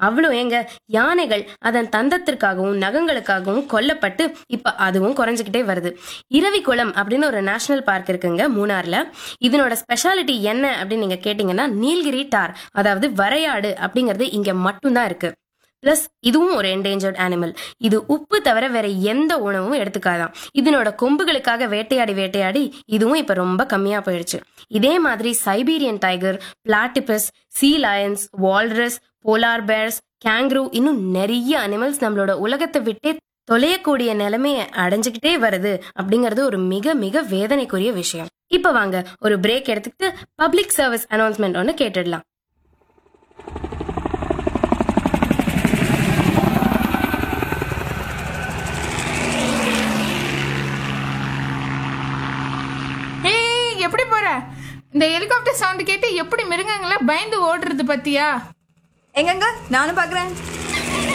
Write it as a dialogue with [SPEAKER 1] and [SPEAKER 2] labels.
[SPEAKER 1] அவ்வளோ எங்க யானைகள் அதன் தந்தத்திற்காகவும் நகங்களுக்காகவும் கொல்லப்பட்டு இப்ப அதுவும் குறைஞ்சுக்கிட்டே வருது இரவிக்குளம் அப்படின்னு ஒரு நேஷனல் பார்க் இருக்குங்க மூணார்ல இதனோட ஸ்பெஷாலிட்டி என்ன அப்படின்னு நீங்க கேட்டீங்கன்னா நீல்கிரி டார் அதாவது வரையாடு அப்படிங்கிறது இங்க மட்டும்தான் இருக்கு பிளஸ் இதுவும் ஒரு என்டேஞ்சர்ட் அனிமல் இது உப்பு தவிர வேற எந்த உணவும் எடுத்துக்காதாம் இதனோட கொம்புகளுக்காக வேட்டையாடி வேட்டையாடி இதுவும் இப்ப ரொம்ப கம்மியா போயிடுச்சு இதே மாதிரி Siberian tiger platypus sea lions walrus polar bears kangaroo இன்னும் நிறைய அனிமல்ஸ் நம்மளோட உலகத்தை விட்டே தொலையக்கூடிய நிலைமையை அடைஞ்சுக்கிட்டே வருது அப்படிங்கிறது ஒரு மிக மிக வேதனைக்குரிய விஷயம் இப்ப வாங்க ஒரு பிரேக் எடுத்துக்கிட்டு பப்ளிக் சர்வீஸ் அனௌன்ஸ்மெண்ட் ஒன்று கேட்டுடலாம்
[SPEAKER 2] ஏய் எப்படி போற இந்த ஹெலிகாப்டர் சவுண்ட் கேட்டு எப்படி மிருகங்கள பயந்து ஓடுறது பத்தியா
[SPEAKER 3] எங்கங்க நானும் பாக்குறேன்